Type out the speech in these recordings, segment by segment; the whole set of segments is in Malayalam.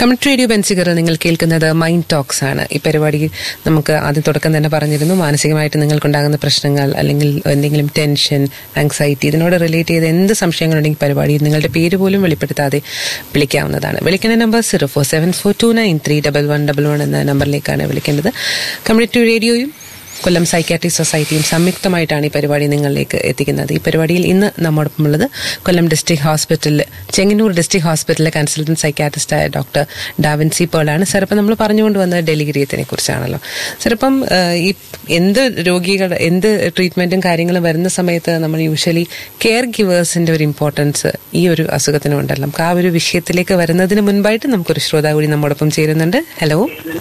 കമന്റ് റേഡിയോ ബെൻസിഗർ നിങ്ങൾ കേൾക്കുന്നത് മൈൻഡ് ടോക്സ് ആണ് ഈ പരിപാടി നമുക്ക് ആദ്യം തുടക്കം തന്നെ പറഞ്ഞിരുന്നു മാനസികമായിട്ട് നിങ്ങൾക്കുണ്ടാകുന്ന പ്രശ്നങ്ങൾ അല്ലെങ്കിൽ എന്തെങ്കിലും ടെൻഷൻ ആങ്സൈറ്റി ഇതിനോട് റിലേറ്റ് ചെയ്ത് എന്ത് സംശയങ്ങളുണ്ടെങ്കിൽ പരിപാടി നിങ്ങളുടെ പേര് പോലും വെളിപ്പെടുത്താതെ വിളിക്കാവുന്നതാണ് വിളിക്കേണ്ട number zero four seven four two nine three double one double one എന്ന നമ്പറിലേക്കാണ് വിളിക്കേണ്ടത് കമ്മ്യൂണിറ്റി റേഡിയോയും കൊല്ലം സൈക്കാട്രി സൊസൈറ്റിയും സംയുക്തമായിട്ടാണ് ഈ പരിപാടി നിങ്ങളിലേക്ക് എത്തിക്കുന്നത് ഈ പരിപാടിയിൽ ഇന്ന് നമ്മോടൊപ്പമുള്ളത് കൊല്ലം ഡിസ്ട്രിക്ട് ഹോസ്പിറ്റലിൽ ചെങ്ങന്നൂർ ഡിസ്ട്രിക്ട് ഹോസ്പിറ്റലിലെ കൺസൾട്ടന്റ് സൈക്കാട്രിസ്റ്റായ ഡോക്ടർ ഡാവിൻസി പേളാണ് സാർ ഇപ്പം നമ്മൾ പറഞ്ഞുകൊണ്ട് വന്നത് ഡെലിഗിരിയത്തിനെ കുറിച്ചാണല്ലോ സാർ ഇപ്പം ഏഹ്, ഈ എന്ത് രോഗികൾ എന്ത് ട്രീറ്റ്മെന്റും കാര്യങ്ങളും വരുന്ന സമയത്ത് നമ്മൾ യൂഷ്വലി കെയർ ഗിവേഴ്സിന്റെ ഒരു ഇമ്പോർട്ടൻസ് ഈ ഒരു അസുഖത്തിനും ഉണ്ടല്ലോ നമുക്ക് ആ ഒരു വിഷയത്തിലേക്ക് വരുന്നതിന് മുൻപായിട്ട് നമുക്കൊരു ശ്രോതാ കൂടി നമ്മോടൊപ്പം ചേരുന്നുണ്ട് ഹലോ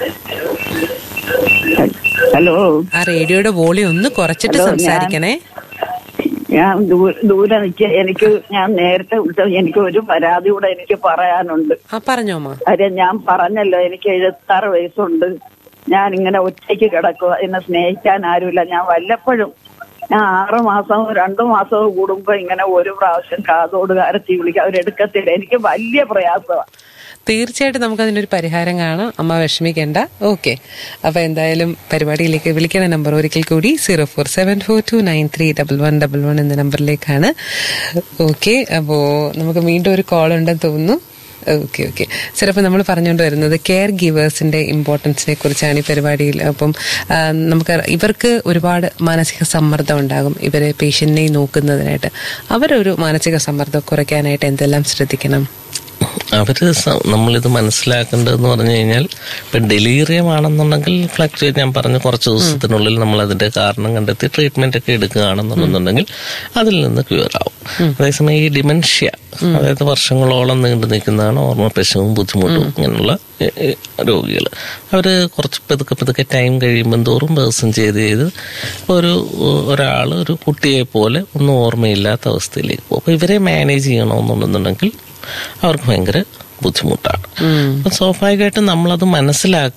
ഹലോ ആ റേഡിയോയുടെ വോളിയം ഒന്ന് കുറച്ചിട്ട് ഹലോ, ഞാൻ- സംസാരിക്കണേ ഞാൻ ദൂ- ദൂരെ നിൽക്കുക എനിക്ക് ഞാൻ നേരത്തെ വിളിച്ച എനിക്ക് ഒരു പരാതി കൂടെ എനിക്ക് പറയാനുണ്ട് ആ പറഞ്ഞോമ്മ കാര്യം ഞാൻ പറഞ്ഞല്ലോ എനിക്ക് എഴുപത്താറ് വയസ്സുണ്ട് ഞാൻ ഇങ്ങനെ ഒറ്റയ്ക്ക് കിടക്കുക എന്നെ സ്നേഹിക്കാൻ ആരുമില്ല ഞാൻ വല്ലപ്പോഴും ഞാൻ ആറ് മാസവും രണ്ടു മാസവും കൂടുമ്പോ ഇങ്ങനെ ഒരു പ്രാവശ്യം കാതോട് കാരത്തി വിളിക്കുക അവരെടുക്കത്തില്ല എനിക്ക് വലിയ പ്രയാസമാണ് തീർച്ചയായിട്ടും നമുക്ക് അതിനൊരു പരിഹാരം കാണാം അമ്മ വിഷമിക്കേണ്ട ഓക്കെ അപ്പൊ എന്തായാലും പരിപാടിയിലേക്ക് വിളിക്കണ നമ്പർ ഒരിക്കൽ കൂടി zero four seven four two nine three double one double one എന്ന നമ്പറിലേക്കാണ് ഓക്കെ അപ്പോ നമുക്ക് വീണ്ടും ഒരു കോൾ ഉണ്ടെന്ന് തോന്നുന്നു ഓക്കെ ഓക്കെ സാർ അപ്പം നമ്മൾ പറഞ്ഞുകൊണ്ട് വരുന്നത് കെയർ ഗീവേഴ്സിന്റെ ഇമ്പോർട്ടൻസിനെ കുറിച്ചാണ് ഈ പരിപാടിയിൽ അപ്പം ആ, നമുക്ക് ഇവർക്ക് ഒരുപാട് മാനസിക സമ്മർദ്ദം ഉണ്ടാകും ഇവരെ പേഷ്യന്റിനെ നോക്കുന്നതിനായിട്ട് അവരൊരു മാനസിക സമ്മർദ്ദം കുറയ്ക്കാനായിട്ട് എന്തെല്ലാം ശ്രദ്ധിക്കണം അവര് സ- നമ്മളിത് മനസ്സിലാക്കേണ്ടതെന്ന് പറഞ്ഞു കഴിഞ്ഞാൽ ഇപ്പൊ ഡെലീറിയം ആണെന്നുണ്ടെങ്കിൽ ഫ്ലക്ച്വേറ്റ് ഞാൻ പറഞ്ഞ കുറച്ച് ദിവസത്തിനുള്ളിൽ നമ്മൾ അതിന്റെ കാരണം കണ്ടെത്തി ട്രീറ്റ്മെന്റ് ഒക്കെ എടുക്കുകയാണെന്നുണ്ടെന്നുണ്ടെങ്കിൽ അതിൽ നിന്ന് ക്യൂർ ആവും അതേസമയം ഈ ഡിമെൻഷ്യ അതായത് വർഷങ്ങളോളം നീണ്ടു നിൽക്കുന്നതാണ് ഓർമ്മ പ്രശ്നവും ബുദ്ധിമുട്ടും ഇങ്ങനെയുള്ള രോഗികൾ അവര് കുറച്ച് പതുക്കെ പതുക്കെ ടൈം കഴിയുമ്പോൾ തോറും പേഴ്സൺ ചെയ്ത് ചെയ്ത് ഒരു ഒരാൾ ഒരു കുട്ടിയെ പോലെ ഒന്നും ഓർമ്മയില്ലാത്ത അവസ്ഥയിലേക്ക് പോകും അപ്പൊ ഇവരെ മാനേജ് ചെയ്യണമെന്നുണ്ടെന്നുണ്ടെങ്കിൽ അവർക്ക് ഭയങ്കര ബുദ്ധിമുട്ടാണ് അപ്പൊ സ്വാഭാവികമായിട്ടും നമ്മളത് മനസ്സിലാക്കുക